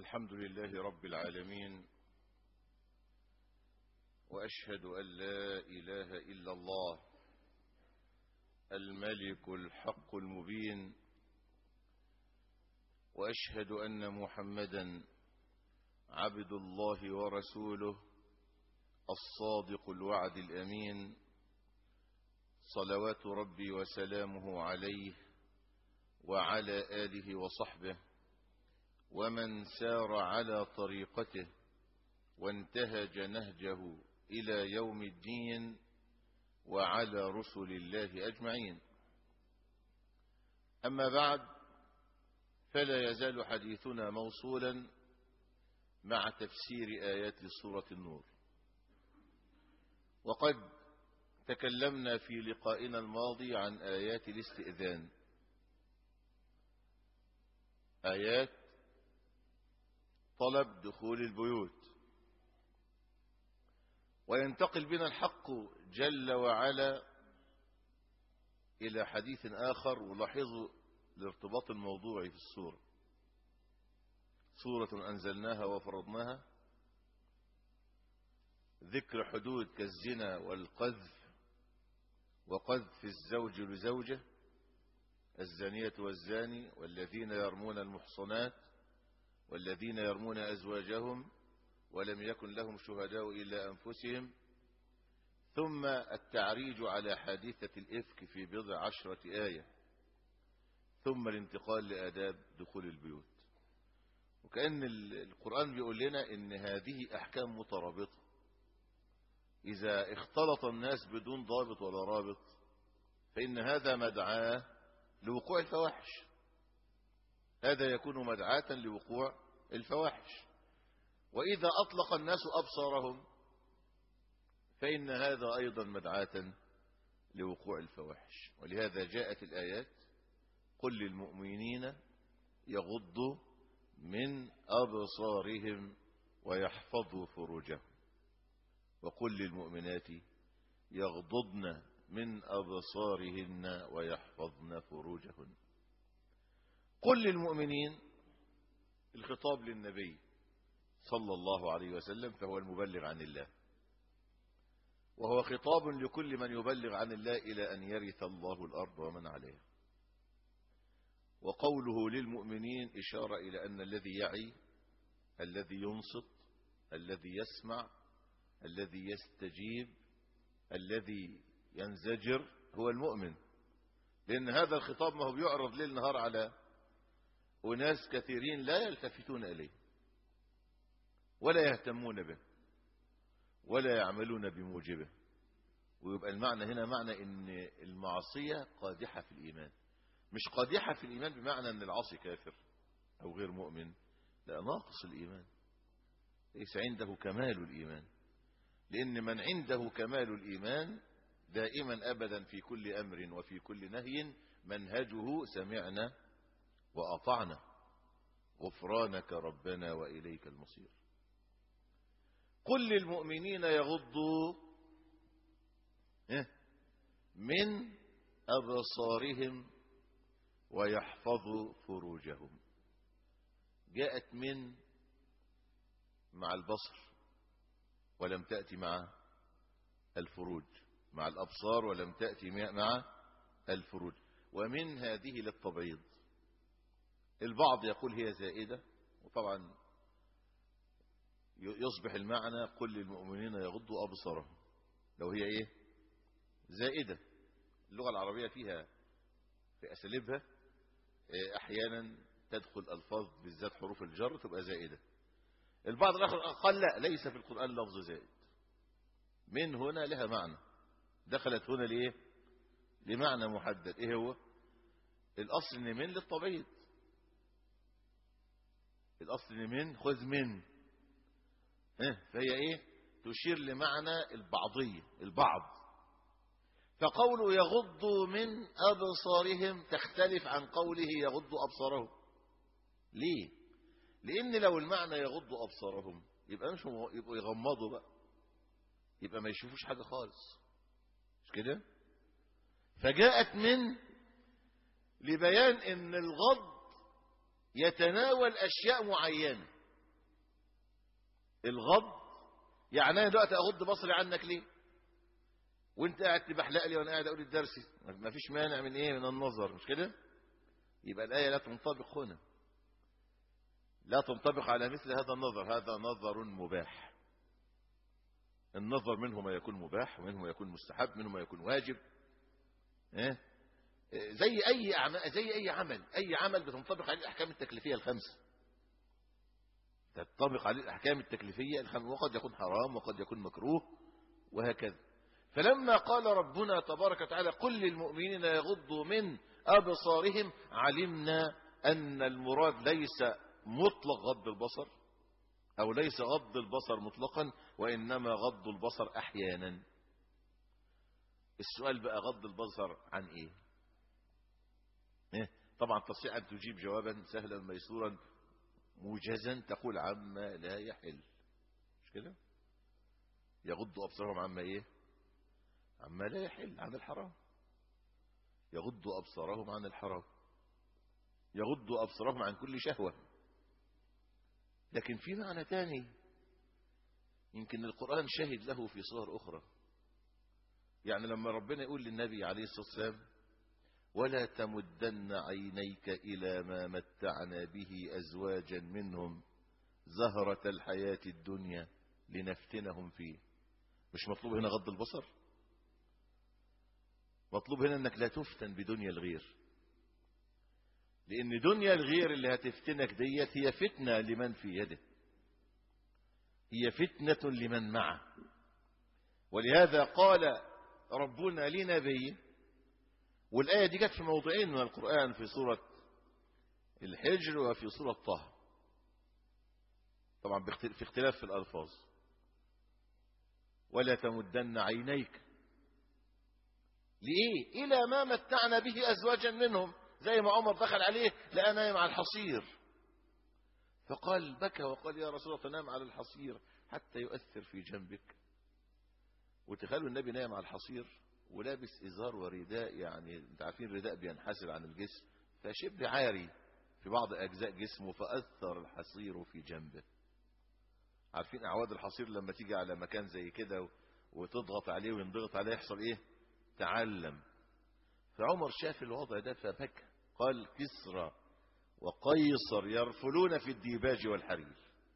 الحمد لله رب العالمين وأشهد أن لا إله إلا الله الملك الحق المبين وأشهد أن محمدا عبد الله ورسوله الصادق الوعد الأمين صلوات ربي وسلامه عليه وعلى آله وصحبه ومن سار على طريقته وانتهج نهجه إلى يوم الدين وعلى رسل الله أجمعين أما بعد فلا يزال حديثنا موصولا مع تفسير آيات سورة النور وقد تكلمنا في لقائنا الماضي عن آيات الاستئذان آيات طلب دخول البيوت وينتقل بنا الحق جل وعلا إلى حديث آخر ولاحظوا الارتباط الموضوعي في السورة سورة أنزلناها وفرضناها ذكر حدود كالزنا والقذف وقذف الزوج لزوجه الزانية والزاني والذين يرمون المحصنات والذين يرمون أزواجهم ولم يكن لهم شهداء إلا أنفسهم ثم التعريج على حادثة الإفك في بضع عشرة آية ثم الانتقال لآداب دخول البيوت وكأن القرآن بيقول لنا إن هذه أحكام مترابطة إذا اختلط الناس بدون ضابط ولا رابط فإن هذا مدعاه لوقوع الفواحش هذا يكون مدعاة لوقوع الفواحش وإذا أطلق الناس أبصارهم فإن هذا أيضا مدعاة لوقوع الفواحش ولهذا جاءت الآيات قل للمؤمنين يغضوا من أبصارهم ويحفظوا فروجهم وقل للمؤمنات يغضضن من أبصارهن ويحفظن فروجهن قل للمؤمنين الخطاب للنبي صلى الله عليه وسلم فهو المبلغ عن الله وهو خطاب لكل من يبلغ عن الله إلى أن يرث الله الأرض ومن عليها وقوله للمؤمنين إشارة إلى أن الذي يعي الذي ينصت الذي يسمع الذي يستجيب الذي ينزجر هو المؤمن لأن هذا الخطاب ما هو بيعرض ليل نهار على أناس كثيرين لا يلتفتون إليه ولا يهتمون به ولا يعملون بموجبه ويبقى المعنى هنا معنى ان المعصية قادحة في الإيمان مش قادحة في الإيمان بمعنى ان العاصي كافر أو غير مؤمن لا ناقص الإيمان ليس عنده كمال الإيمان لأن من عنده كمال الإيمان دائما أبدا في كل أمر وفي كل نهي منهجه سمعنا وأطعنا غفرانك ربنا وإليك المصير قل للمؤمنين يغضوا من أبصارهم ويحفظوا فروجهم جاءت من مع البصر ولم تأتي مع الفروج مع الأبصار ولم تأتي مع الفروج ومن هذه للتبعيض البعض يقول هي زائدة وطبعا يصبح المعنى قل للمؤمنين يغضوا أبصارهم لو هي ايه زائدة اللغة العربية فيها في أساليبها أحيانا تدخل ألفاظ بالذات حروف الجر تبقى زائدة البعض الآخر قال لا ليس في القرآن لفظ زائد من هنا لها معنى دخلت هنا ليه لمعنى محدد ايه هو الاصل ان من للطبيعي الاصل ان من خذ من فهي ايه تشير لمعنى البعضية البعض فقوله يغض من أبصارهم تختلف عن قوله يغض أبصارهم ليه لأن لو المعنى يغض أبصارهم يبقى مش يبقوا يغمضوا بقى يبقى ما يشوفوش حاجة خالص مش كده فجاءت من لبيان ان الغض يتناول اشياء معينة الغض يعني انا دلوقتي اغض بصري عنك ليه وانت قاعد تبحلق لي وانا قاعد اقول الدرس ما فيش مانع من ايه من النظر مش كده يبقى الايه لا تنطبق هنا لا تنطبق على مثل هذا النظر هذا نظر مباح النظر منه ما يكون مباح ومنه ما يكون مستحب منه ما يكون واجب إيه؟ زي اي أعمال زي اي عمل اي عمل بتنطبق عليه الاحكام التكليفيه الخمسه تنطبق عليه الاحكام التكليفيه الخمسه وقد يكون حرام وقد يكون مكروه وهكذا فلما قال ربنا تبارك وتعالى قل للمؤمنين يغضوا من ابصارهم علمنا ان المراد ليس مطلق غض البصر او ليس غض البصر مطلقا وانما غض البصر احيانا السؤال بقى غض البصر عن ايه إيه؟ طبعا تستطيع ان تجيب جوابا سهلا ميسورا موجزا تقول عما لا يحل مش كده يغض ابصارهم عما ايه عما لا يحل عن الحرام يغض ابصارهم عن الحرام يغض ابصارهم عن كل شهوه لكن في معنى تاني يمكن القرآن شهد له في صور أخرى يعني لما ربنا يقول للنبي عليه الصلاة والسلام ولا تمدن عينيك إلى ما متعنا به أزواجا منهم زهرة الحياة الدنيا لنفتنهم فيه مش مطلوب هنا غض البصر مطلوب هنا انك لا تفتن بدنيا الغير لان دنيا الغير اللي هتفتنك ديت هي فتنة لمن في يده هي فتنة لمن معه ولهذا قال ربنا لنبيه والآية دي جت في موضعين من القرآن في سورة الحجر وفي سورة طه طبعا في اختلاف في الألفاظ ولا تمدن عينيك لإيه إلى ما متعنا به أزواجا منهم زي ما عمر دخل عليه لقى نايم على الحصير فقال بكى وقال يا رسول الله تنام على الحصير حتى يؤثر في جنبك وتخيلوا النبي نايم على الحصير ولابس إزار ورداء يعني انت عارفين الرداء بينحسر عن الجسم فشبه عاري في بعض أجزاء جسمه فأثر الحصير في جنبه عارفين أعواد الحصير لما تيجي على مكان زي كده وتضغط عليه وينضغط عليه يحصل إيه تعلم فعمر شاف الوضع ده فبكى قال كسرى وقيصر يرفلون في الديباج والحرير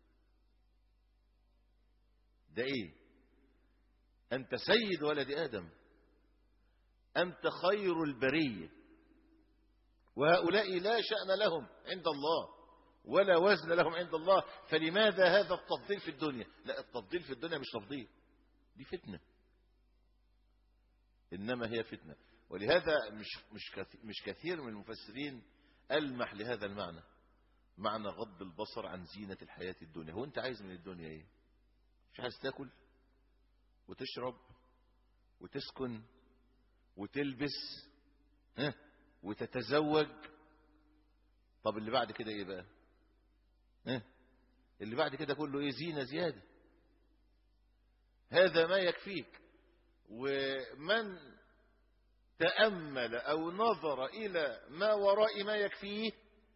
ده ايه انت سيد ولد ادم انت خير البريه وهؤلاء لا شان لهم عند الله ولا وزن لهم عند الله فلماذا هذا التفضيل في الدنيا لا التفضيل في الدنيا مش تفضيل دي فتنه انما هي فتنه ولهذا مش مش كثير, مش كثير من المفسرين ألمح لهذا المعنى معنى غض البصر عن زينة الحياة الدنيا هو أنت عايز من الدنيا إيه مش عايز تاكل وتشرب وتسكن وتلبس ها وتتزوج طب اللي بعد كده ايه بقى ها اللي بعد كده كله ايه زينة زيادة هذا ما يكفيك ومن تأمل أو نظر إلى ما وراء ما يكفيه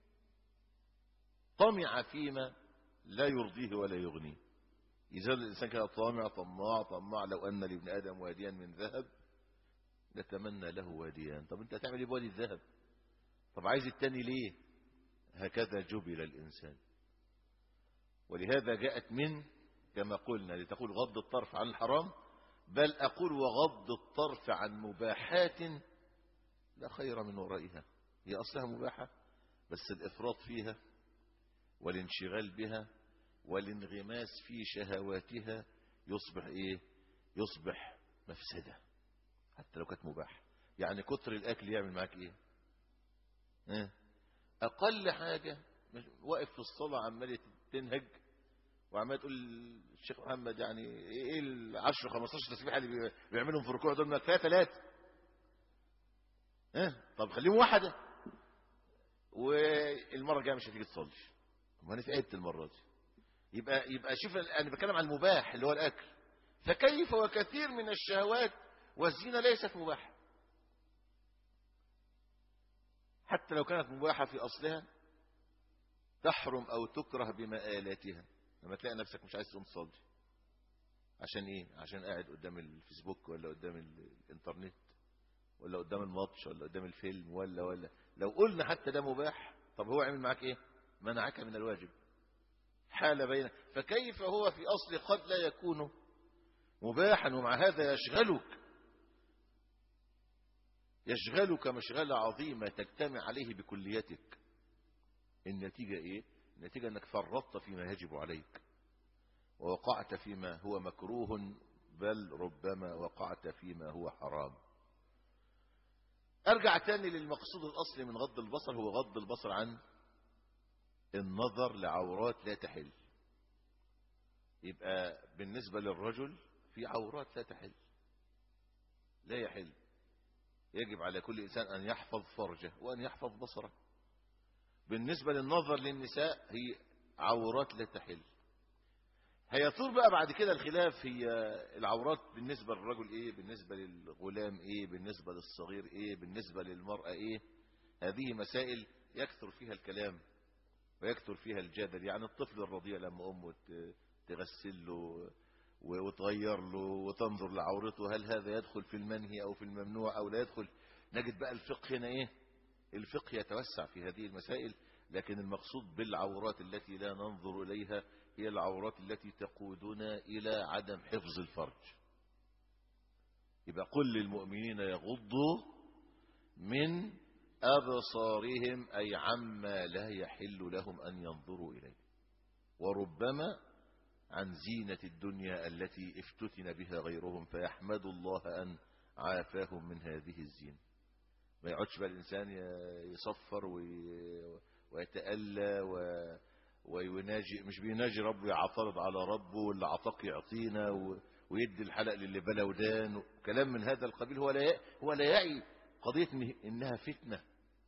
طمع فيما لا يرضيه ولا يغنيه إذا الإنسان كان طامع طماع طماع لو أن لابن آدم واديا من ذهب لتمنى له واديان طب أنت هتعمل إيه بوادي الذهب طب عايز التاني ليه هكذا جبل الإنسان ولهذا جاءت من كما قلنا لتقول غض الطرف عن الحرام بل أقول وغض الطرف عن مباحات لا خير من ورائها هي أصلها مباحة بس الإفراط فيها والانشغال بها والانغماس في شهواتها يصبح إيه يصبح مفسدة حتى لو كانت مباحة يعني كتر الأكل يعمل معك إيه اه؟ أقل حاجة واقف في الصلاة عمال تنهج وعمال تقول الشيخ محمد يعني ايه ال 10 15 تسبيحه اللي بيعملهم في الركوع دول ما كفايه ثلاثه اه طب خليهم واحده والمره الجايه مش هتيجي تصلي ما انا تعبت المره دي يبقى يبقى شوف انا بتكلم عن المباح اللي هو الاكل فكيف وكثير من الشهوات والزينه ليست مباحه حتى لو كانت مباحه في اصلها تحرم او تكره بمآلاتها لما تلاقي نفسك مش عايز تقوم تصلي عشان ايه عشان قاعد قدام الفيسبوك ولا قدام الانترنت ولا قدام الماتش ولا قدام الفيلم ولا ولا لو قلنا حتى ده مباح طب هو عمل معاك ايه منعك من الواجب حال بين فكيف هو في اصل قد لا يكون مباحا ومع هذا يشغلك يشغلك مشغلة عظيمة تجتمع عليه بكليتك النتيجة ايه النتيجة انك فرطت فيما يجب عليك ووقعت فيما هو مكروه بل ربما وقعت فيما هو حرام ارجع تاني للمقصود الاصلي من غض البصر هو غض البصر عن النظر لعورات لا تحل يبقى بالنسبة للرجل في عورات لا تحل لا يحل يجب على كل إنسان أن يحفظ فرجه وأن يحفظ بصره بالنسبة للنظر للنساء هي عورات لا تحل هيثور بقى بعد كده الخلاف هي العورات بالنسبة للرجل ايه بالنسبة للغلام ايه بالنسبة للصغير ايه بالنسبة للمرأة ايه هذه مسائل يكثر فيها الكلام ويكثر فيها الجدل يعني الطفل الرضيع لما امه تغسل له وتغير له وتنظر لعورته هل هذا يدخل في المنهي او في الممنوع او لا يدخل نجد بقى الفقه هنا ايه الفقه يتوسع في هذه المسائل لكن المقصود بالعورات التي لا ننظر إليها هي العورات التي تقودنا إلى عدم حفظ الفرج يبقى قل للمؤمنين يغضوا من أبصارهم أي عما لا يحل لهم أن ينظروا إليه وربما عن زينة الدنيا التي افتتن بها غيرهم فيحمد الله أن عافاهم من هذه الزينة ما يقعدش بقى الإنسان يصفر ويتألى ويناجي مش بيناجي ربه يعترض على ربه واللي عطاك يعطينا ويدي الحلق للي بلا ودان وكلام من هذا القبيل هو لا هو لا يعي قضية إنها فتنة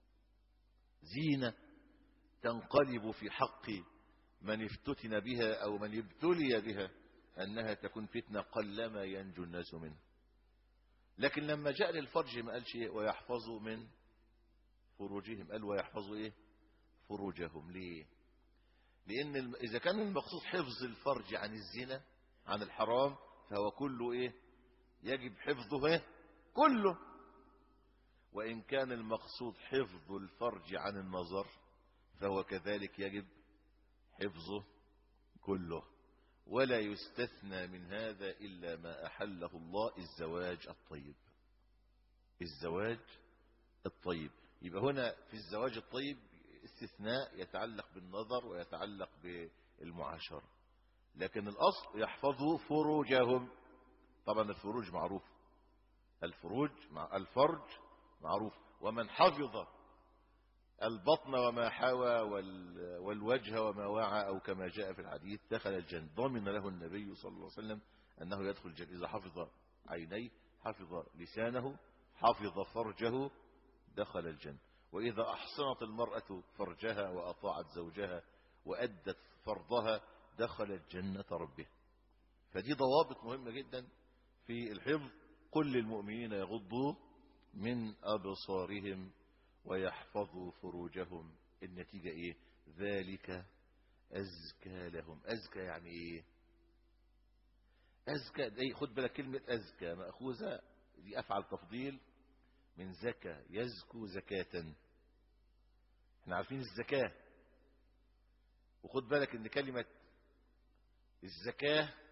زينة تنقلب في حق من افتتن بها أو من ابتلي بها أنها تكون فتنة قلما ينجو الناس منها لكن لما جاء للفرج ما قالش ايه ويحفظوا من فروجهم قال ويحفظوا ايه فروجهم ليه لان اذا كان المقصود حفظ الفرج عن الزنا عن الحرام فهو كله ايه يجب حفظه ايه كله وان كان المقصود حفظ الفرج عن النظر فهو كذلك يجب حفظه كله ولا يستثنى من هذا إلا ما أحله الله الزواج الطيب الزواج الطيب يبقى هنا في الزواج الطيب استثناء يتعلق بالنظر ويتعلق بالمعاشرة لكن الأصل يحفظوا فروجهم طبعا الفروج معروف الفروج مع الفرج معروف ومن حفظ البطن وما حوى والوجه وما وعى أو كما جاء في الحديث دخل الجنة ضمن له النبي صلى الله عليه وسلم أنه يدخل الجنة إذا حفظ عينيه حفظ لسانه حفظ فرجه دخل الجنة وإذا أحصنت المرأة فرجها وأطاعت زوجها وأدت فرضها دخلت جنة ربها فدي ضوابط مهمة جدا في الحفظ قل للمؤمنين يغضوا من أبصارهم ويحفظوا فروجهم النتيجة ايه ذلك أزكى لهم أزكى يعني ايه أزكى دي خد بالك كلمة أزكى مأخوذة دي أفعل تفضيل من زكى يزكو زكاة احنا عارفين الزكاة وخد بالك ان كلمة الزكاة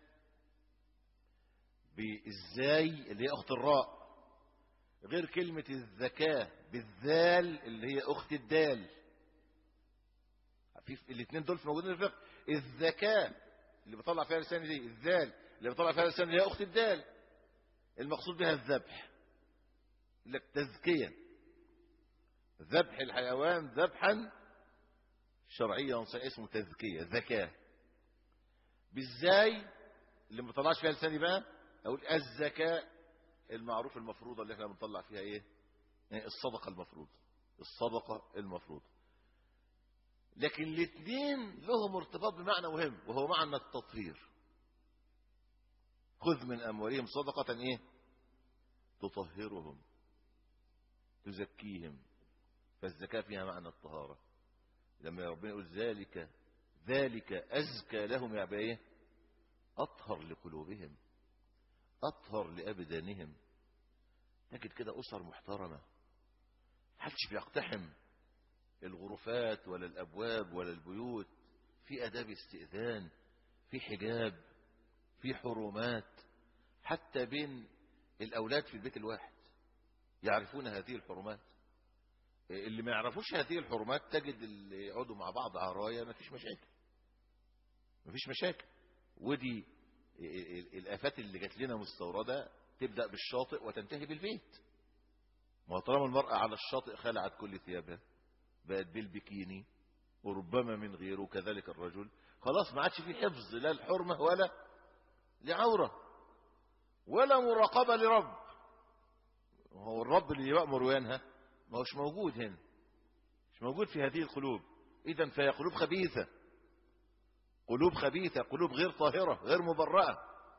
بالزاي اللي هي أخت الراء غير كلمة الزكاة بالذال اللي هي أخت الدال في الاثنين دول في موجودين في الفقه الزكاة اللي بطلع فيها لسان دي الذال اللي بطلع فيها لسان هي أخت الدال المقصود بها الذبح لك تزكية ذبح الحيوان ذبحا شرعيا اسمه تزكية زكاة بالزاي اللي ما بطلعش فيها لساني بقى اقول الزكاة المعروف المفروضة اللي احنا بنطلع فيها ايه الصدقة المفروضة الصدقة المفروضة لكن الاثنين لهم ارتباط بمعنى مهم وهو معنى التطهير خذ من أموالهم صدقة ايه تطهرهم تزكيهم فالزكاة فيها معنى الطهارة لما ربنا يقول ذلك ذلك أزكى لهم يا ايه أطهر لقلوبهم أطهر لأبدانهم تجد كده أسر محترمة محدش بيقتحم الغرفات ولا الأبواب ولا البيوت في أداب استئذان في حجاب في حرمات حتى بين الأولاد في البيت الواحد يعرفون هذه الحرمات اللي ما يعرفوش هذه الحرمات تجد اللي يقعدوا مع بعض عرايا ما فيش مشاكل ما فيش مشاكل ودي الآفات اللي جات لنا مستوردة تبدأ بالشاطئ وتنتهي بالبيت ما طالما المرأة على الشاطئ خلعت كل ثيابها بقت بالبكيني وربما من غيره كذلك الرجل خلاص ما عادش في حفظ لا الحرمة ولا لعورة ولا مراقبة لرب هو الرب اللي يأمر وينهى ما هوش موجود هنا مش موجود في هذه القلوب إذا فهي قلوب خبيثة قلوب خبيثة قلوب غير طاهرة غير مبرأة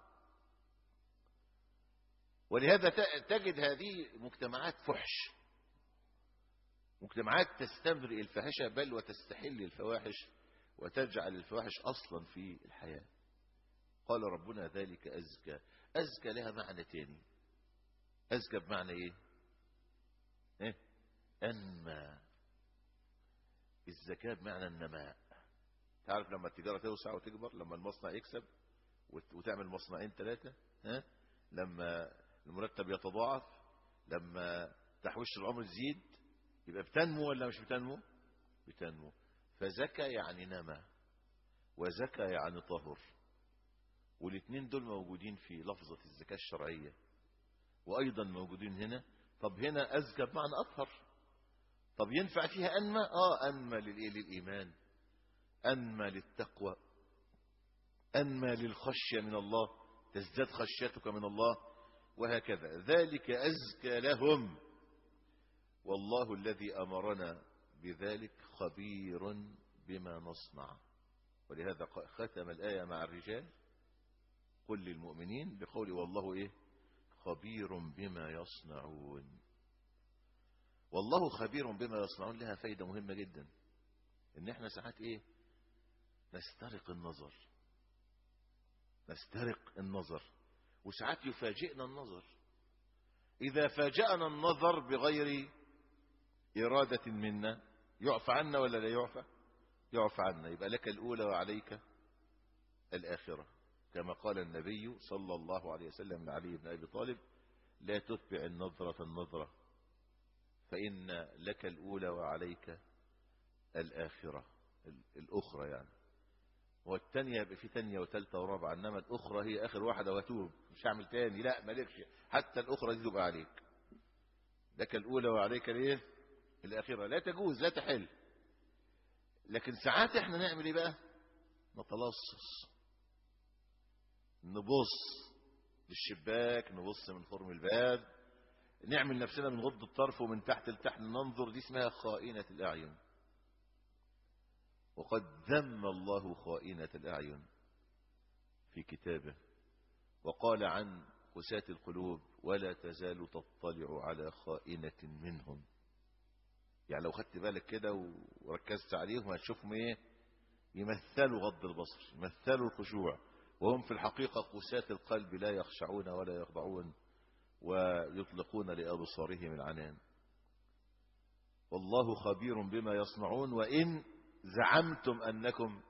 ولهذا تجد هذه مجتمعات فحش مجتمعات تستمرئ الفاحشة بل وتستحل الفواحش وتجعل الفواحش أصلا في الحياة قال ربنا ذلك أزكى أزكى لها معنى تاني أزكى بمعنى إيه إيه أنمى الزكاة بمعنى النماء تعرف لما التجارة توسع وتكبر لما المصنع يكسب وتعمل مصنعين ثلاثة ها لما المرتب يتضاعف لما تحويش العمر تزيد يبقى بتنمو ولا مش بتنمو بتنمو فزكى يعني نمى وزكى يعني طهر والاثنين دول موجودين في لفظة الزكاة الشرعية وأيضا موجودين هنا طب هنا أزكى بمعنى أطهر طب ينفع فيها أنمى آه أنمى للإيه للإيمان أنمى للتقوى أنمى للخشية من الله تزداد خشيتك من الله وهكذا ذلك أزكى لهم والله الذي أمرنا بذلك خبير بما نصنع ولهذا ختم الآية مع الرجال قل للمؤمنين بقول والله إيه خبير بما يصنعون والله خبير بما يصنعون لها فايدة مهمة جدا ان احنا ساعات ايه نسترق النظر نسترق النظر وساعات يفاجئنا النظر إذا فاجأنا النظر بغير إرادة منا يعفى عنا ولا لا يعفى يعفى عنا يبقى لك الأولى وعليك الآخرة كما قال النبي صلى الله عليه وسلم لعلي بن أبي طالب لا تتبع النظرة النظرة فإن لك الأولى وعليك الآخرة الأخرى يعني والتانية يبقى في تانية وتالتة ورابعة إنما الأخرى هي آخر واحدة وتوب مش هعمل تاني لا مالكش حتى الأخرى دي تبقى عليك لك الأولى وعليك ليه الآخرة لا تجوز لا تحل لكن ساعات احنا نعمل ايه بقى نتلصص نبص للشباك نبص من خرم الباب نعمل نفسنا من غض الطرف ومن تحت لتحت ننظر دي اسمها خائنة الأعين وقد ذم الله خائنة الأعين في كتابه وقال عن قساة القلوب ولا تزال تطلع على خائنة منهم يعني لو خدت بالك كده وركزت عليهم هتشوفهم ايه يمثلوا غض البصر يمثلوا الخشوع وهم في الحقيقة قساة القلب لا يخشعون ولا يخضعون ويطلقون لأبصارهم العنان والله خبير بما يصنعون وإن زعمتم أنكم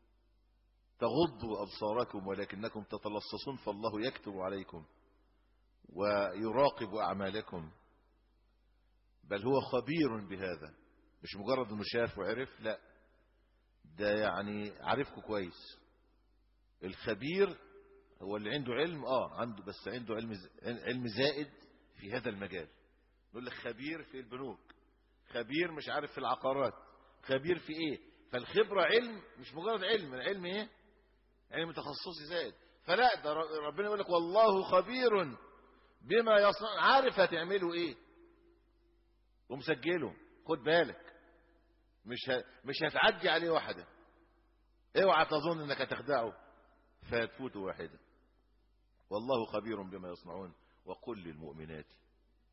تغضوا أبصاركم ولكنكم تتلصصون فالله يكتب عليكم ويراقب أعمالكم بل هو خبير بهذا مش مجرد انه شاف وعرف لا ده يعني عارفكم كويس الخبير هو اللي عنده علم اه عنده بس عنده علم علم زائد في هذا المجال نقول لك خبير في البنوك خبير مش عارف في العقارات خبير في ايه فالخبرة علم مش مجرد علم العلم ايه علم تخصصي زائد فلا ده ربنا يقول لك والله خبير بما يصنع عارف هتعملوا ايه ومسجله خد بالك مش ه... مش هتعدي عليه واحدة اوعى تظن انك هتخدعه فهتفوت واحدة والله خبير بما يصنعون وقل للمؤمنات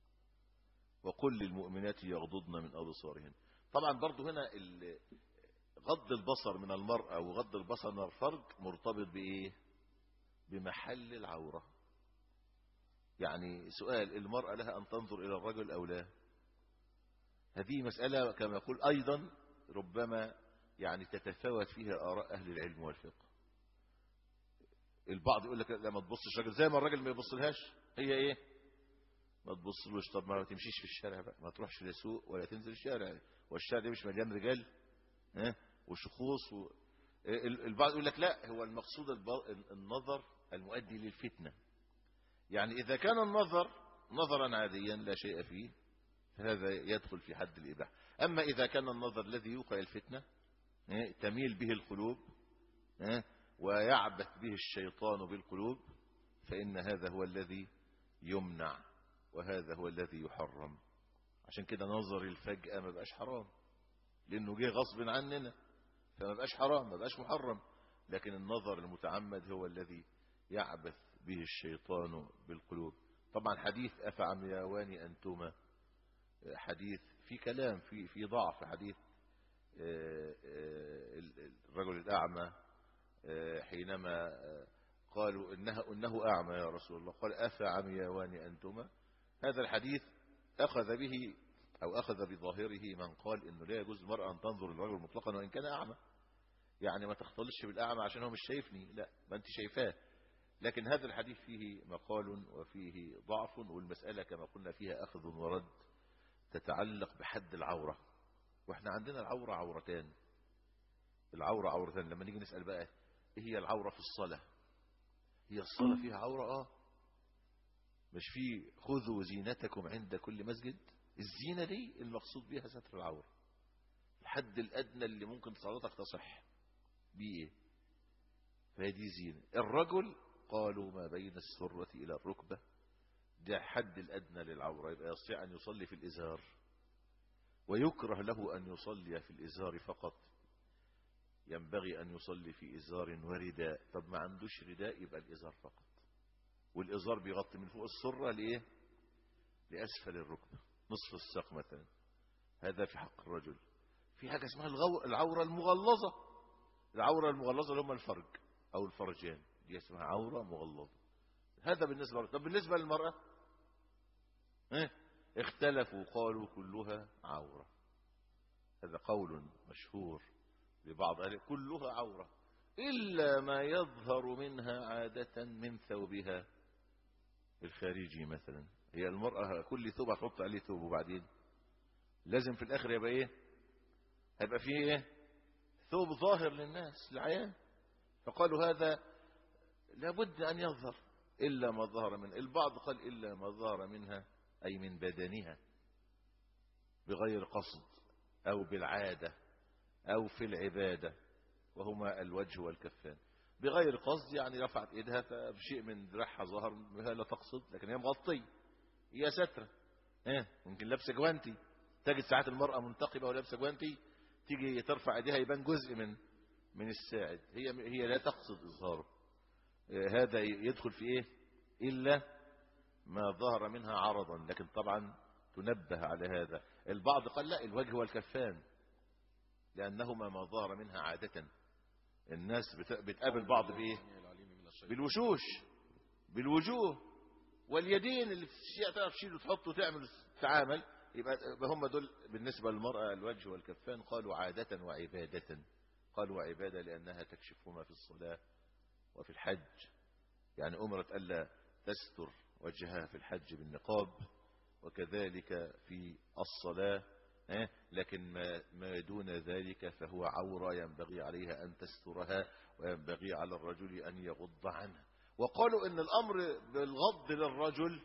وقل للمؤمنات يغضضن من أبصارهن طبعا برضو هنا غض البصر من المرأة وغض البصر من الفرج مرتبط بإيه بمحل العورة يعني سؤال المرأة لها أن تنظر إلى الرجل أو لا هذه مسألة كما يقول أيضا ربما يعني تتفاوت فيها آراء أهل العلم والفقه البعض يقول لك لا ما تبصش راجل زي ما الراجل ما يبصلهاش هي ايه ما تبصلوش طب ما تمشيش في الشارع بقى ما تروحش لسوق ولا تنزل الشارع والشارع ده مش مليان رجال ها وشخوص و... البعض يقول لك لا هو المقصود النظر المؤدي للفتنة يعني إذا كان النظر نظرا عاديا لا شيء فيه فهذا يدخل في حد الإباحة أما إذا كان النظر الذي يوقع الفتنة تميل به القلوب ويعبث به الشيطان بالقلوب فإن هذا هو الذي يمنع وهذا هو الذي يحرم عشان كده نظر الفجأة ما بقاش حرام لأنه جه غصب عننا فما بقاش حرام ما بقاش محرم لكن النظر المتعمد هو الذي يعبث به الشيطان بالقلوب طبعا حديث أفعمياوان أنتما حديث في كلام في في ضعف حديث الرجل الأعمى حينما قالوا إنه, إنه أعمى يا رسول الله قال أفعمياوان أنتما هذا الحديث أخذ به أو أخذ بظاهره من قال إنه لا يجوز المرأة أن تنظر للرجل مطلقا وإن كان أعمى يعني ما تختلطش بالأعمى عشان هو مش شايفني لا ما أنت شايفاه لكن هذا الحديث فيه مقال وفيه ضعف والمسألة كما قلنا فيها أخذ ورد تتعلق بحد العورة واحنا عندنا العورة عورتان العورة عورتان لما نيجي نسأل بقى ايه هي العورة في الصلاة هي الصلاة فيها عورة اه مش في خذوا زينتكم عند كل مسجد الزينة دي المقصود بها ستر العورة الحد الأدنى اللي ممكن صلاتك تصح بيه ايه فهذه زينة الرجل قالوا ما بين السرة إلى الركبة ده حد الأدنى للعورة يبقى يستطيع أن يصلي في الإزار ويكره له أن يصلي في الإزار فقط ينبغي أن يصلي في إزار ورداء طب ما عندوش رداء يبقى الإزار فقط والإزار بيغطي من فوق السرة لإيه لأسفل الركبة نصف الساق مثلا هذا في حق الرجل في حاجة اسمها الغو... العورة المغلظة العورة المغلظة اللي هم الفرج أو الفرجان دي اسمها عورة مغلظة هذا بالنسبة للرجل طب بالنسبة للمرأة اه؟ اختلفوا قالوا كلها عورة هذا قول مشهور لبعض أهل كلها عورة إلا ما يظهر منها عادة من ثوبها الخارجي مثلا هي المرأة كل ثوب هتحط عليه ثوب وبعدين لازم في الآخر يبقى إيه هيبقى فيه إيه ثوب ظاهر للناس العيان فقالوا هذا لابد أن يظهر إلا ما ظهر من البعض قال إلا ما ظهر منها أي من بدنها بغير قصد أو بالعادة أو في العبادة وهما الوجه والكفان بغير قصد يعني رفعت إيدها فشيء من ذراعها ظهر لا تقصد لكن هي مغطية هي سترة اه ممكن لابسه جوانتي تجد ساعات المرأة منتقبة ولابسه جوانتي تيجي ترفع ايديها يبان جزء من من الساعد هي هي لا تقصد إظهاره اه هذا يدخل في إيه إلا ما ظهر منها عرضا لكن طبعا تنبه على هذا البعض قال لا الوجه والكفان لأنهما ما ظهر منها عادة الناس بتقابل بعض بإيه بالوشوش بالوجوه واليدين اللي تعرف تشيل وتحط وتعمل تعامل يبقى هم دول بالنسبة للمرأة الوجه والكفان قالوا عادة وعبادة قالوا عبادة لأنها تكشفهما في الصلاة وفي الحج يعني أمرت ألا تستر وجهها في الحج بالنقاب وكذلك في الصلاة لكن ما, ما دون ذلك فهو عورة ينبغي عليها أن تسترها وينبغي على الرجل أن يغض عنها وقالوا أن الأمر بالغض للرجل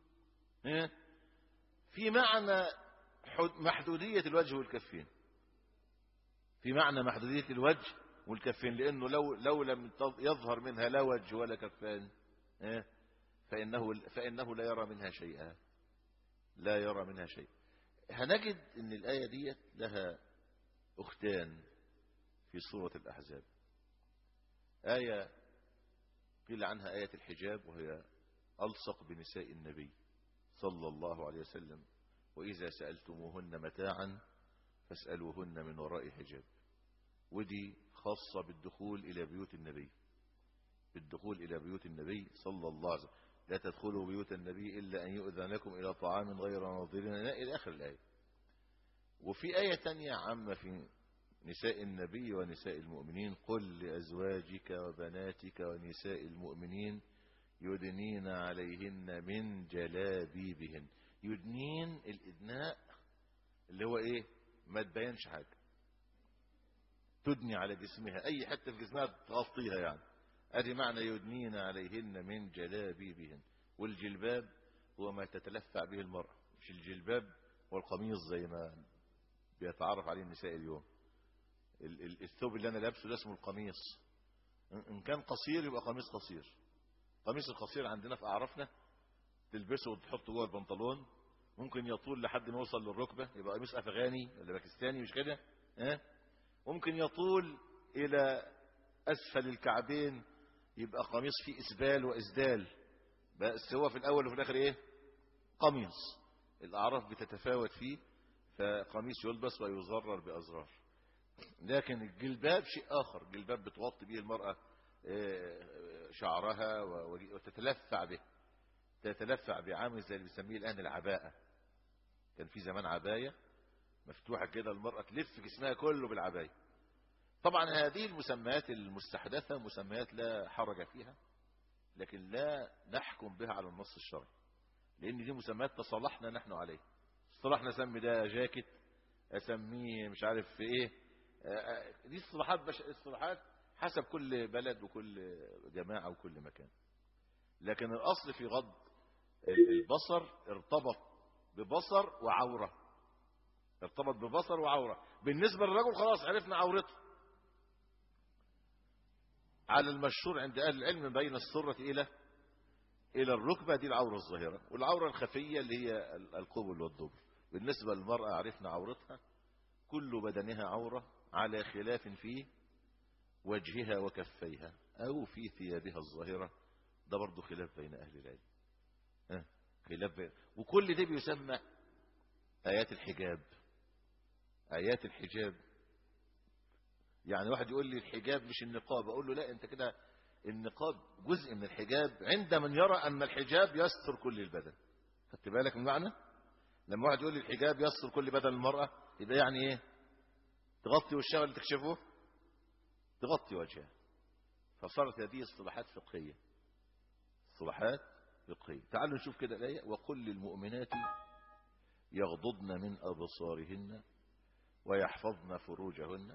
في معنى محدودية الوجه والكفين في معنى محدودية الوجه والكفين لأنه لو, لو لم يظهر منها لا وجه ولا كفان فإنه, فإنه لا يرى منها شيئا لا يرى منها شيء هنجد ان الآية دي لها أختان في سورة الأحزاب آية قيل عنها آية الحجاب وهي ألصق بنساء النبي صلى الله عليه وسلم وإذا سألتموهن متاعا فاسألوهن من وراء حجاب ودي خاصة بالدخول إلى بيوت النبي بالدخول إلى بيوت النبي صلى الله عليه وسلم لا تدخلوا بيوت النبي إلا أن يؤذن لكم إلى طعام غير ناظرين إلى آخر الآية وفي آية تانية عامة في نساء النبي ونساء المؤمنين قل لأزواجك وبناتك ونساء المؤمنين يدنين عليهن من جلابيبهن يدنين الإدناء اللي هو إيه ما تبينش حاجة تدني على جسمها أي حتة في جسمها تغطيها يعني ادي معنى يدنين عليهن من جلابيبهن والجلباب هو ما تتلفع به المرأة مش الجلباب والقميص زي ما بيتعرف عليه النساء اليوم الثوب اللي انا لابسه ده اسمه القميص ان كان قصير يبقى قميص قصير قميص القصير عندنا في اعرافنا تلبسه وتحطه جوه البنطلون ممكن يطول لحد ما يوصل للركبه يبقى قميص افغاني ولا باكستاني مش كده ها ممكن يطول الى اسفل الكعبين يبقى قميص فيه اسبال واسدال بس هو في الاول وفي الاخر ايه قميص الاعراف بتتفاوت فيه فقميص يلبس ويزرر بازرار لكن الجلباب شيء اخر جلباب بتغطي به المراه شعرها وتتلفع به تتلفع بعامل زي اللي بيسميه الان العباءه كان في زمان عبايه مفتوحه كده المراه تلف جسمها كله بالعبايه طبعا هذه المسميات المستحدثة مسميات لا حرج فيها لكن لا نحكم بها على النص الشرعي لأن دي مسميات تصالحنا نحن عليه اصطلحنا اسمي ده جاكيت اسميه مش عارف في ايه دي اصطلاحات بش... اصطلاحات حسب كل بلد وكل جماعة وكل مكان لكن الأصل في غض البصر ارتبط ببصر وعورة ارتبط ببصر وعورة بالنسبة للرجل خلاص عرفنا عورته على المشهور عند أهل العلم بين السرة إلى إلى الركبة دي العورة الظاهرة والعورة الخفية اللي هي القبل والدبر بالنسبة للمرأة عرفنا عورتها كل بدنها عورة على خلاف في وجهها وكفيها أو في ثيابها الظاهرة ده برضه خلاف بين أهل العلم ها خلاف بين وكل ده بيسمى آيات الحجاب آيات الحجاب يعني واحد يقول لي الحجاب مش النقاب اقول له لا انت كده النقاب جزء من الحجاب عند من يرى ان الحجاب يستر كل البدن خدت بالك من معنى لما واحد يقول لي الحجاب يستر كل بدن المرأة يبقى يعني ايه تغطي وشها ولا تكشفه تغطي وجهها فصارت هذه اصطلاحات فقهية اصطلاحات فقهية تعالوا نشوف كده الآية وقل للمؤمنات يغضضن من أبصارهن ويحفظن فروجهن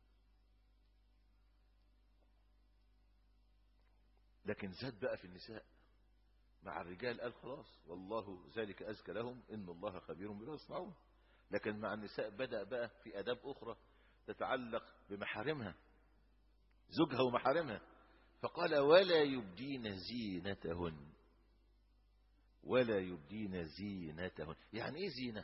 لكن زاد بقى في النساء مع الرجال قال خلاص والله ذلك أزكى لهم إن الله خبير بما يصنعون لكن مع النساء بدأ بقى في أداب أخرى تتعلق بمحارمها زوجها ومحارمها فقال ولا يبدين زينتهن ولا يبدين زينتهن يعني ايه زينة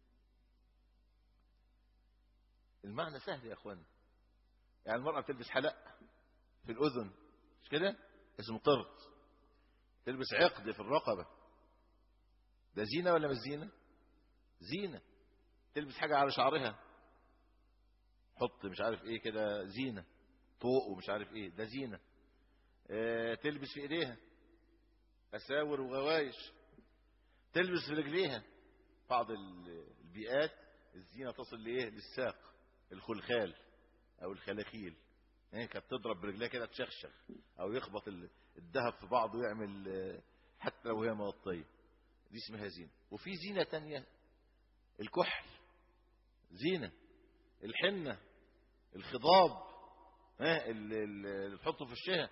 المعنى سهل يا اخوان يعني المرأة بتلبس حلق في الأذن مش كده اسمه طرد تلبس عقد في الرقبة ده زينة ولا مش زينة زينة تلبس حاجة على شعرها حط مش عارف ايه كده زينة طوق ومش عارف ايه ده زينة اه تلبس في ايديها اساور وغوايش تلبس في رجليها بعض البيئات الزينة تصل لايه للساق الخلخال او الخلاخيل يعني كانت تضرب برجليها كده تشخشخ او يخبط الذهب في بعضه ويعمل حتى لو هي مغطيه دي اسمها زينه وفي زينه تانية الكحل زينه الحنه الخضاب ها اللي تحطه في الشهى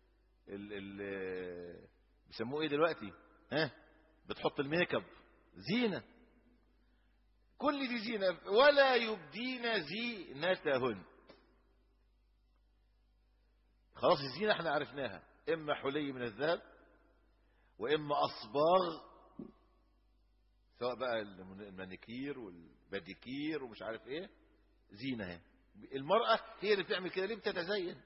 بيسموه ايه دلوقتي ها بتحط الميك اب زينه كل دي زينه ولا يبدين زينتهن خلاص الزينة احنا عرفناها اما حلي من الذهب واما اصباغ سواء بقى المانيكير والباديكير ومش عارف ايه زينة هي المرأة هي اللي بتعمل كده ليه بتتزين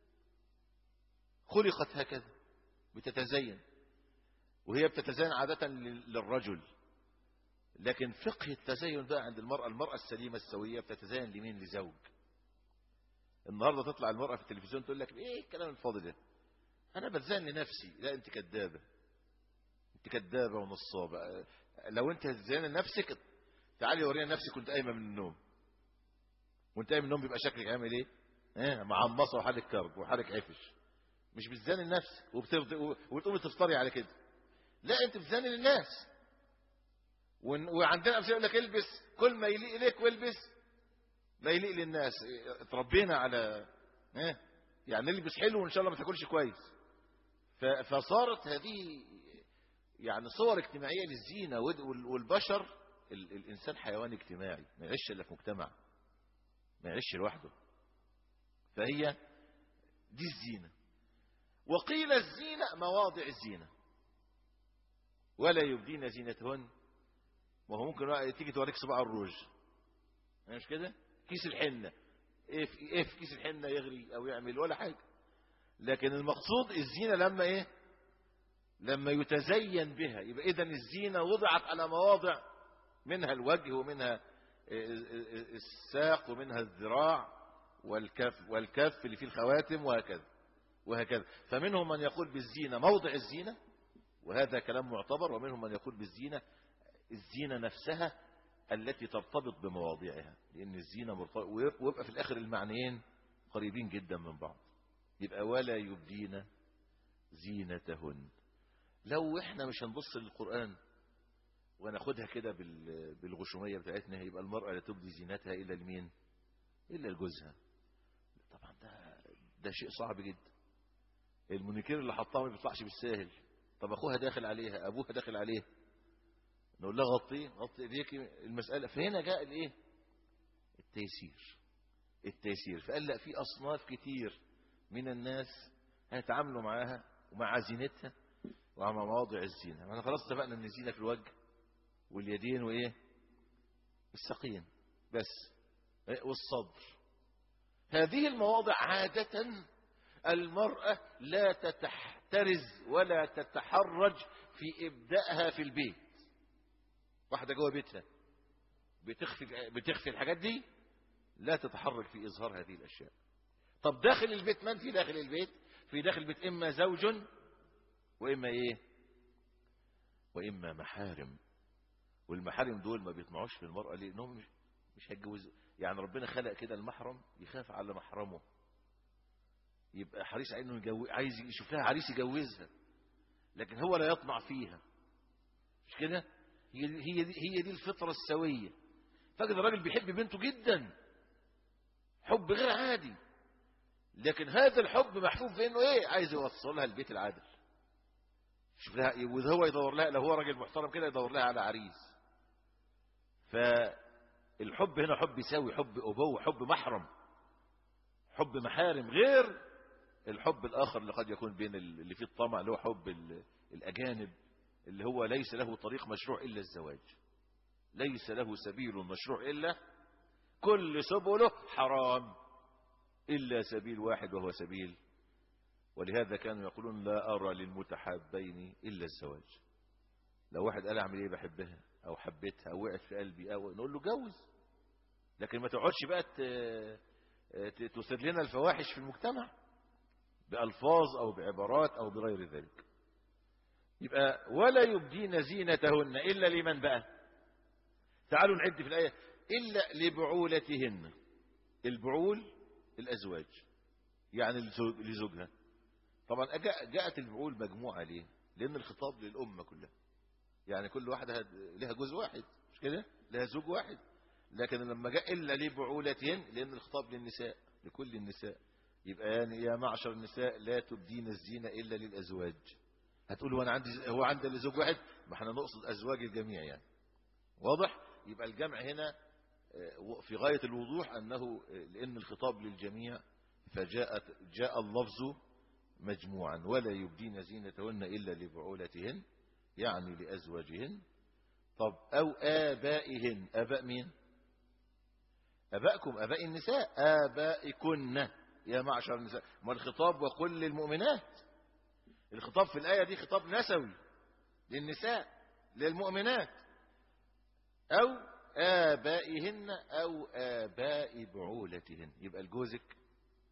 خلقت هكذا بتتزين وهي بتتزين عادة للرجل لكن فقه التزين بقى عند المرأة المرأة السليمة السوية بتتزين لمين لزوج النهارده تطلع المرأة في التلفزيون تقول لك ايه الكلام الفاضي ده انا بتزن لنفسي لا انت كدابة انت كدابة ونصابة لو انت هتزن لنفسك تعالي ورينا نفسك كنت قايمة من النوم وانت قايم من النوم بيبقى شكلك عامل ايه اه معمصة وحالك كرب وحالك عفش مش بتزن لنفسك وبتفض... وبتقومي تفطري على كده لا انت بتزن للناس ون... وعندنا امثله يقول لك البس كل ما يليق اليك والبس ما يليق للناس اتربينا على ايه يعني نلبس حلو وان شاء الله ما تاكلش كويس ف... فصارت هذه يعني صور اجتماعيه للزينه وال... والبشر ال... الانسان حيوان اجتماعي ما يعيش الا في مجتمع ما يعيش لوحده فهي دي الزينه وقيل الزينه مواضع الزينه ولا يبدين زينتهن وهو ممكن تيجي توريك صباع الروج مش كده كيس الحنه ايه في ايه في كيس الحنه يغري او يعمل ولا حاجه لكن المقصود الزينه لما ايه لما يتزين بها يبقى اذا الزينه وضعت على مواضع منها الوجه ومنها الساق ومنها الذراع والكف والكف اللي فيه الخواتم وهكذا وهكذا فمنهم من يقول بالزينه موضع الزينه وهذا كلام معتبر ومنهم من يقول بالزينه الزينة نفسها التي ترتبط بمواضيعها لأن الزينة مرتبط ويبقى في الآخر المعنيين قريبين جدا من بعض يبقى ولا يبدين زينتهن لو احنا مش هنبص للقرآن وناخدها كده بالغشومية بتاعتنا يبقى المرأة لا تبدي زينتها إلا لمين إلا لجوزها طبعا ده ده شيء صعب جدا المونيكير اللي حطها ما بيطلعش بالساهل طب أخوها داخل عليها أبوها داخل عليها نقول لها غطيه غطي ايديك المسألة فهنا جاء الايه التيسير التيسير فقال لا في أصناف كتير من الناس هيتعاملوا معاها ومع زينتها ومع مواضع الزينة احنا خلاص اتفقنا ان الزينة في الوجه واليدين وايه الساقين بس والصدر هذه المواضع عادة المرأة لا تتحترز ولا تتحرج في إبدائها في البيت واحدة جوه بيتها بتخفي بتخفي الحاجات دي لا تتحرك في إظهار هذه الأشياء طب داخل البيت من في داخل البيت في داخل البيت إما زوج وإما إيه وإما محارم والمحارم دول ما بيطمعوش في المرأة لأنهم مش, مش هيتجوزوا يعني ربنا خلق كده المحرم يخاف على محرمه يبقى حريص على انه يجو... عايز يشوف لها عريس يجوزها لكن هو لا يطمع فيها مش كده هي دي هي دي, هي دي الفطرة السوية فاكر الراجل بيحب بنته جدا حب غير عادي لكن هذا الحب محفوف في انه ايه عايز يوصلها البيت العادل شوف لها وهو يدور لها لو هو راجل محترم كده يدور لها على عريس فالحب هنا حب يساوي حب ابوه حب محرم حب محارم غير الحب الاخر اللي قد يكون بين اللي فيه الطمع اللي هو حب الاجانب اللي هو ليس له طريق مشروع إلا الزواج ليس له سبيل مشروع إلا كل سبله حرام إلا سبيل واحد وهو سبيل ولهذا كانوا يقولون لا أرى للمتحابين إلا الزواج لو واحد قال أعمل إيه بحبها أو حبيتها أو وقعت في قلبي أو نقول له جوز لكن ما تقعدش بقى تسد لنا الفواحش في المجتمع بألفاظ أو بعبارات أو بغير ذلك يبقى ولا يبدين زينتهن إلا لمن بقى تعالوا نعد في الآية إلا لبعولتهن البعول الأزواج يعني لزوجها طبعا جاءت البعول مجموعة ليه لأن الخطاب للأمة كلها يعني كل واحدة لها جوز واحد مش كده لها زوج واحد لكن لما جاء إلا لبعولتهن لأن الخطاب للنساء لكل النساء يبقى يعني يا معشر النساء لا تبدين الزينة إلا للأزواج هتقول هو انا عندي هو عندي زوج واحد ما احنا نقصد ازواج الجميع يعني واضح يبقى الجمع هنا في غاية الوضوح انه لان الخطاب للجميع فجاءت جاء اللفظ مجموعا ولا يبدين زينتهن الا لبعولتهن يعني لازواجهن طب او ابائهن اباء مين ابائكم اباء النساء ابائكن يا معشر النساء ما الخطاب وقل للمؤمنات الخطاب في الآية دي خطاب نسوي للنساء للمؤمنات أو آبائهن أو آباء بعولتهن يبقى الجوزك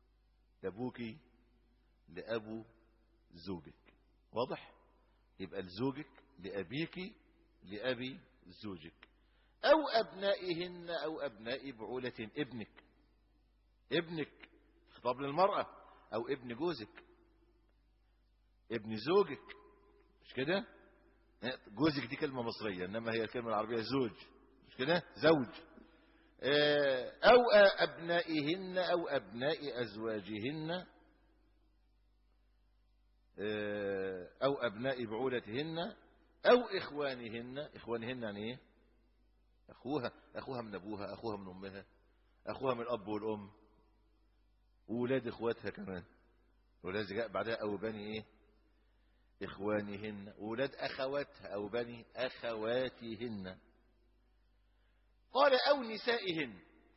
أبوك لأبو زوجك واضح يبقى لزوجك لأبيك لأبي زوجك أو أبنائهن أو أبناء بعولة ابنك ابنك خطاب للمرأة أو ابن جوزك ابن زوجك مش كده جوزك دي كلمة مصرية إنما هي الكلمة العربية زوج مش كده زوج أو أبنائهن أو أبناء أزواجهن أو أبناء بعولتهن أو إخوانهن إخوانهن يعني إيه أخوها أخوها من أبوها أخوها من أمها أخوها من الأب والأم وولاد إخواتها كمان ولاد جاء بعدها أو بني إيه إخوانهن وولاد أخواتها أو بني أخواتهن قال أو نسائهن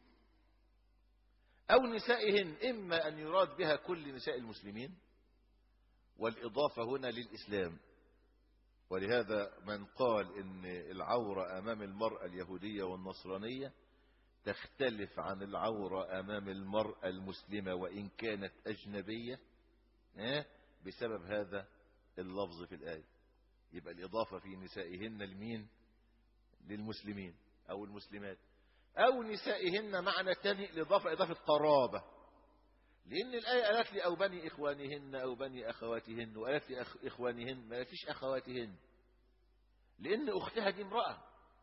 أو نسائهن إما أن يراد بها كل نساء المسلمين والإضافة هنا للإسلام ولهذا من قال إن العورة أمام المرأة اليهودية والنصرانية تختلف عن العورة أمام المرأة المسلمة وإن كانت أجنبية بسبب هذا اللفظ في الآية يبقى الإضافة في نسائهن لمين للمسلمين أو المسلمات أو نسائهن معنى تاني الإضافة إضافة قرابة لأن الآية قالت لي أو بني إخوانهن أو بني أخواتهن وقالت لي أخ إخوانهن ما فيش أخواتهن لأن أختها دي امرأة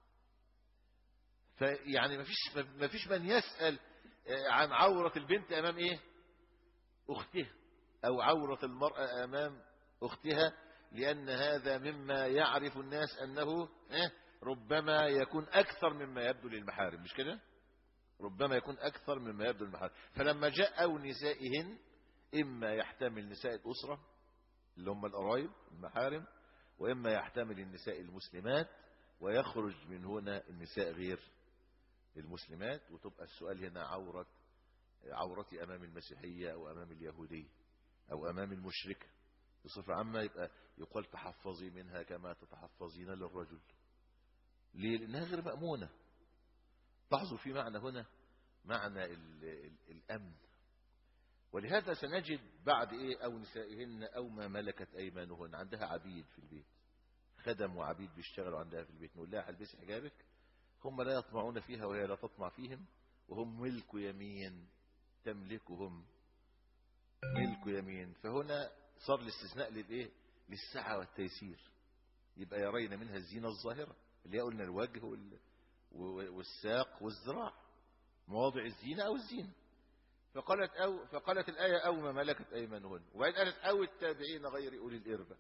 فيعني ما فيش ما فيش من يسأل عن عورة البنت أمام إيه أختها أو عورة المرأة أمام أختها لأن هذا مما يعرف الناس أنه ربما يكون أكثر مما يبدو للمحارم مش كده ربما يكون أكثر مما يبدو للمحارم فلما جاء أو نسائهن إما يحتمل نساء الأسرة اللي هم القرايب المحارم وإما يحتمل النساء المسلمات ويخرج من هنا النساء غير المسلمات وتبقى السؤال هنا عورة عورتي أمام المسيحية أو أمام اليهودية أو أمام المشركة بصفة عامة يبقى يقال تحفظي منها كما تتحفظين للرجل ليه لأنها غير مأمونة لاحظوا في معنى هنا معنى ال ال الأمن ولهذا سنجد بعد إيه أو نسائهن أو ما ملكت أيمانهن عندها عبيد في البيت خدم وعبيد بيشتغلوا عندها في البيت نقول لها البسي حجابك هم لا يطمعون فيها وهي لا تطمع فيهم وهم ملك يمين تملكهم ملك يمين فهنا صار الاستثناء للايه للسعة والتيسير يبقى يرين منها الزينة الظاهرة اللي هي قلنا الوجه وال... والساق والذراع مواضع الزينة أو الزينة فقالت أو فقالت الآية أو ما ملكت أيمانهن وبعدين قالت أو التابعين غير أولي الإربة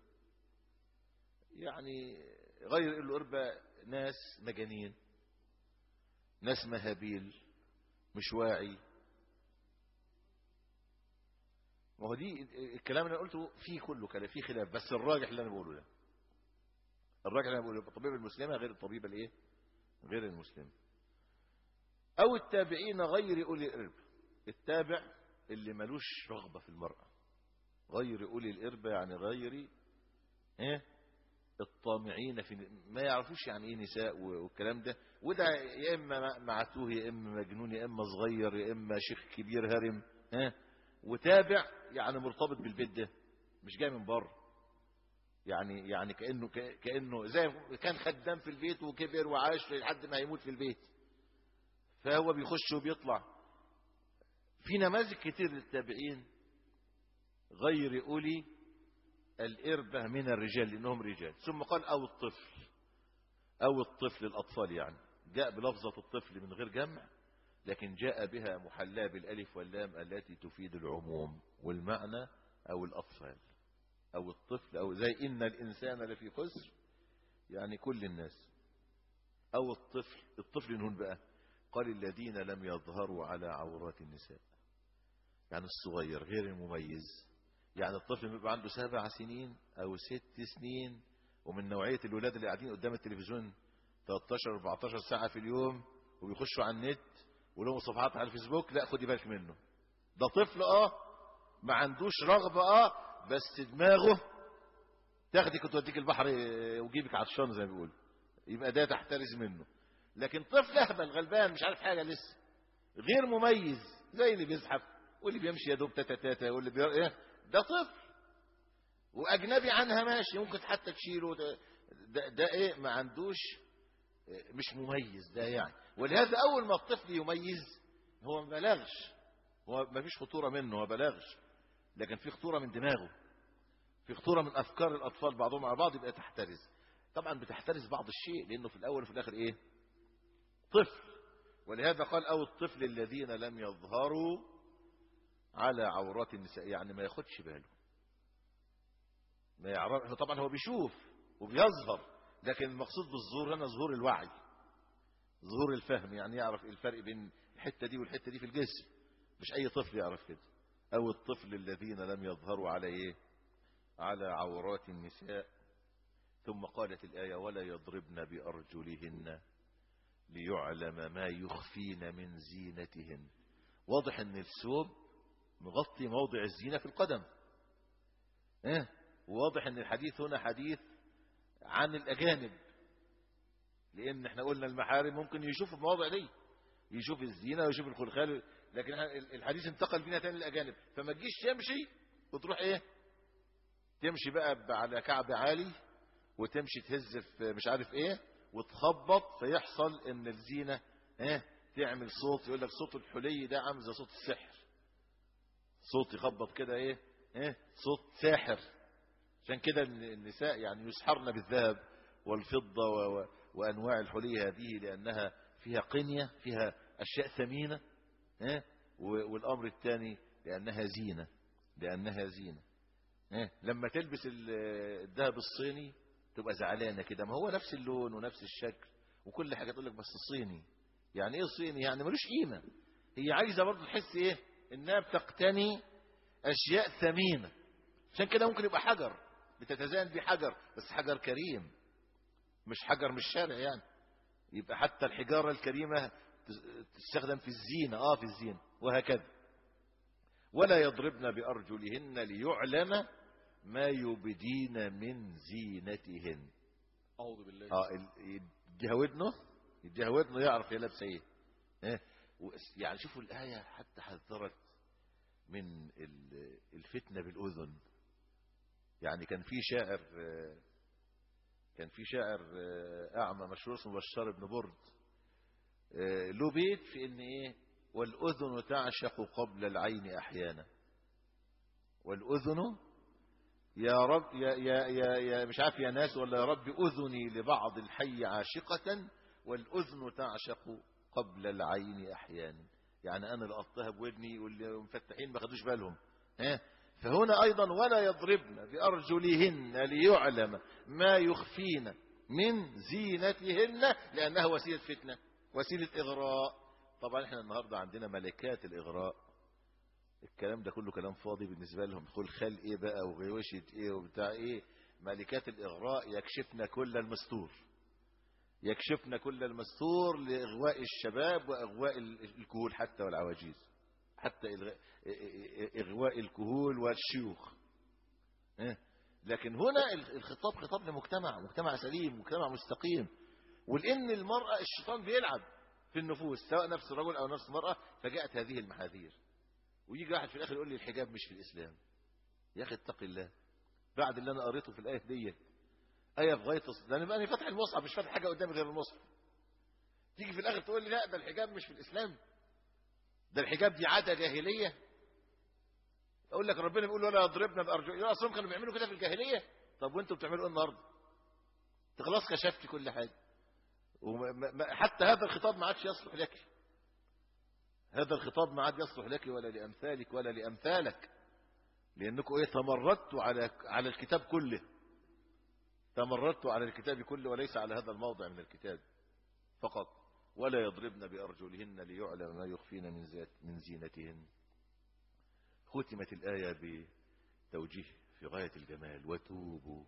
يعني غير أولي الإربة ناس مجانين ناس مهابيل مش واعي ما هو دي الكلام اللي انا قلته فيه كله كلام فيه خلاف بس الراجح اللي انا بقوله ده الراجح اللي انا بقوله الطبيب المسلمه غير الطبيب الايه غير المسلم او التابعين غير اولي الارب التابع اللي ملوش رغبه في المراه غير اولي الاربه يعني غير ايه الطامعين في ما يعرفوش يعني ايه نساء والكلام ده وده يا اما معتوه يا اما مجنون يا اما صغير يا اما شيخ كبير هرم ها وتابع يعني مرتبط بالبيت ده مش جاي من بره يعني يعني كانه كانه زي كان خدام في البيت وكبر وعاش لحد ما يموت في البيت فهو بيخش وبيطلع في نماذج كتير للتابعين غير اولي الإربة من الرجال لأنهم رجال ثم قال أو الطفل أو الطفل الأطفال يعني جاء بلفظة الطفل من غير جمع لكن جاء بها محلاة بالألف واللام التي تفيد العموم والمعنى أو الأطفال أو الطفل أو زي إن الإنسان لفي خسر يعني كل الناس أو الطفل الطفل هون بقى قال الذين لم يظهروا على عورات النساء يعني الصغير غير المميز يعني الطفل بيبقى عنده سبع سنين او ست سنين ومن نوعية الولاد اللي قاعدين قدام التلفزيون 13 14 ساعة في اليوم وبيخشوا على النت ولهم صفحات على الفيسبوك لا خدي بالك منه ده طفل اه ما عندوش رغبة اه بس دماغه تاخدك وتوديك البحر وجيبك عطشان زي ما بيقولوا يبقى ده تحترز منه لكن طفل اهبل غلبان مش عارف حاجة لسه غير مميز زي اللي بيزحف واللي بيمشي يا دوب تاتا تاتا واللي بي... إيه؟ ده طفل واجنبي عنها ماشي ممكن حتى تشيله ده, ده, ده ايه ما عندوش إيه، مش مميز ده يعني ولهذا اول ما الطفل يميز هو ما بلغش هو ما فيش خطوره منه هو بلغش لكن في خطوره من دماغه في خطوره من افكار الاطفال بعضهم على بعض يبقى تحترز طبعا بتحترز بعض الشيء لانه في الاول وفي الاخر ايه طفل ولهذا قال او الطفل الذين لم يظهروا على عورات النساء يعني ما ياخدش باله ما يعرف طبعا هو بيشوف وبيظهر لكن المقصود بالظهور هنا ظهور الوعي ظهور الفهم يعني يعرف الفرق بين الحته دي والحته دي في الجسم مش اي طفل يعرف كده او الطفل الذين لم يظهروا على ايه على عورات النساء ثم قالت الايه ولا يضربن بارجلهن ليعلم ما يخفين من زينتهن واضح ان الثوب مغطي موضع الزينه في القدم ايه وواضح ان الحديث هنا حديث عن الاجانب لان احنا قلنا المحارم ممكن يشوفوا في المواضع دي يشوف الزينه ويشوف الخلخال لكن الحديث انتقل بينا تاني للاجانب فما تجيش تمشي وتروح ايه تمشي بقى على كعب عالي وتمشي تهز في مش عارف ايه وتخبط فيحصل ان الزينه ايه تعمل صوت يقول لك صوت الحلي ده عامل زي صوت السحر صوت يخبط كده ايه ايه صوت ساحر عشان كده النساء يعني يسحرن بالذهب والفضة و... وأنواع الحلي هذه لأنها فيها قنية فيها أشياء ثمينة اه؟ والأمر الثاني لأنها زينة لأنها زينة اه؟ لما تلبس الذهب الصيني تبقى زعلانة كده ما هو نفس اللون ونفس الشكل وكل حاجة تقول لك بس صيني يعني ايه صيني يعني ملوش قيمة هي عايزة برضه تحس ايه انها بتقتني اشياء ثمينة عشان كده ممكن يبقى حجر بتتزين بحجر بس حجر كريم مش حجر مش شارع يعني يبقى حتى الحجارة الكريمة تستخدم في الزينة اه في الزينة وهكذا ولا يضربن بأرجلهن ليعلم ما يبدين من زينتهن أعوذ بالله اه يديها ودنه يديها ودنه يعرف هي لابسه ايه اه يعني شوفوا الآية حتى حذرت من الفتنة بالأذن يعني كان في شاعر كان في شاعر أعمى مشهور اسمه بشار بن برد له بيت في ان ايه والأذن تعشق قبل العين أحيانا والأذن يا رب يا يا يا, يا مش عارف يا ناس ولا يا رب أذني لبعض الحي عاشقة والأذن تعشق قبل العين أحيانا يعني أنا لقطتها بودني واللي مفتحين ما خدوش بالهم ها فهنا أيضا ولا يضربن بأرجلهن ليعلم ما يخفين من زينتهن لأنها وسيلة فتنة وسيلة إغراء طبعا احنا النهاردة عندنا ملكات الإغراء الكلام ده كله كلام فاضي بالنسبة لهم خل خل ايه بقى وغيوشة ايه وبتاع ايه ملكات الإغراء يكشفن كل المستور يكشفن كل المستور لإغواء الشباب وإغواء الكهول حتى والعواجيز حتى إغواء الكهول والشيوخ لكن هنا الخطاب خطاب لمجتمع مجتمع سليم مجتمع مستقيم ولأن المرأة الشيطان بيلعب في النفوس سواء نفس الرجل أو نفس المرأة فجاءت هذه المحاذير ويجي واحد في الآخر يقول لي الحجاب مش في الإسلام يا أخي اتق الله بعد اللي أنا قريته في الآية ديت آية في غاية ده أنا بقى فاتح المصحف مش فاتح حاجة قدامي غير المصحف تيجي في الآخر تقول لي لا ده الحجاب مش في الإسلام ده الحجاب دي عادة جاهلية اقول لك ربنا بيقول ولا يضربنا بارجل يا اصلا كانوا بيعملوا كده في الجاهليه طب وانتوا بتعملوا ايه النهارده انت خلاص كشفت كل حاجه حتى هذا الخطاب ما عادش يصلح لك هذا الخطاب ما عاد يصلح لك ولا لامثالك ولا لامثالك لانكم ايه تمردتوا على على الكتاب كله تمردتوا على الكتاب كله وليس على هذا الموضع من الكتاب فقط ولا يضربن بأرجلهن ليعلم ما يخفين من, زيت من زينتهن ختمت الآية بتوجيه في غاية الجمال وتوبوا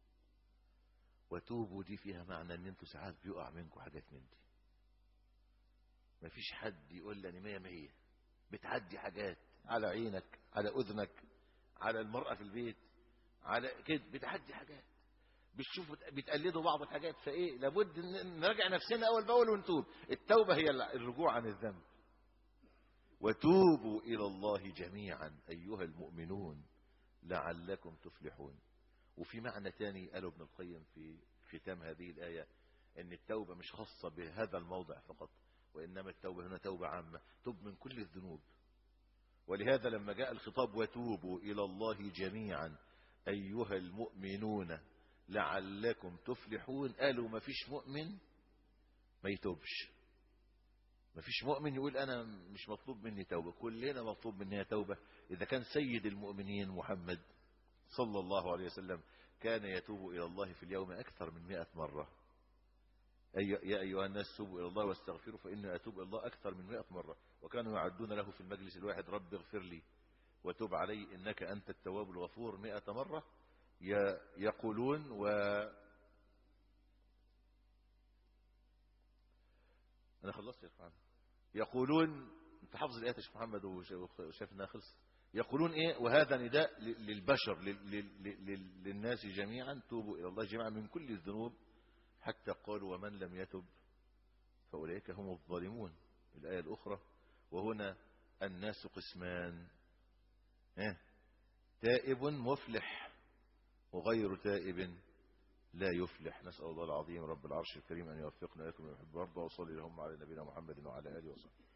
وتوبوا دي فيها معنى ان انتوا ساعات بيقع منكم حاجات من دي مفيش حد يقول لي مية مية بتعدي حاجات على عينك على اذنك على المرأة في البيت على كده بتعدي حاجات بتشوفوا بتقلدوا بعض الحاجات فايه لابد نراجع نفسنا اول باول ونتوب التوبه هي الرجوع عن الذنب وتوبوا إلى الله جميعا أيها المؤمنون لعلكم تفلحون وفي معنى تاني قاله ابن القيم في ختام هذه الآية أن التوبة مش خاصة بهذا الموضع فقط وإنما التوبة هنا توبة عامة توب من كل الذنوب ولهذا لما جاء الخطاب وتوبوا إلى الله جميعا أيها المؤمنون لعلكم تفلحون قالوا ما فيش مؤمن ما يتوبش ما فيش مؤمن يقول أنا مش مطلوب مني توبة كلنا مطلوب مننا توبة إذا كان سيد المؤمنين محمد صلى الله عليه وسلم كان يتوب إلى الله في اليوم أكثر من مئة مرة أي يا أيها الناس توبوا إلى الله واستغفروا فإني أتوب إلى الله أكثر من مئة مرة وكانوا يعدون له في المجلس الواحد رب اغفر لي وتوب علي إنك أنت التواب الغفور مئة مرة يقولون و أنا خلصت يا محمد يقولون أنت حافظ الآيات يا شيخ محمد وشايف إنها خلصت يقولون إيه وهذا نداء للبشر للناس جميعا توبوا إلى الله جميعا من كل الذنوب حتى قالوا ومن لم يتب فأولئك هم الظالمون الآية الأخرى وهنا الناس قسمان تائب مفلح وغير تائب لا يفلح نسأل الله العظيم رب العرش الكريم أن يوفقنا لكم ويحب برضه وصلي لهم على نبينا محمد وعلى آله وصحبه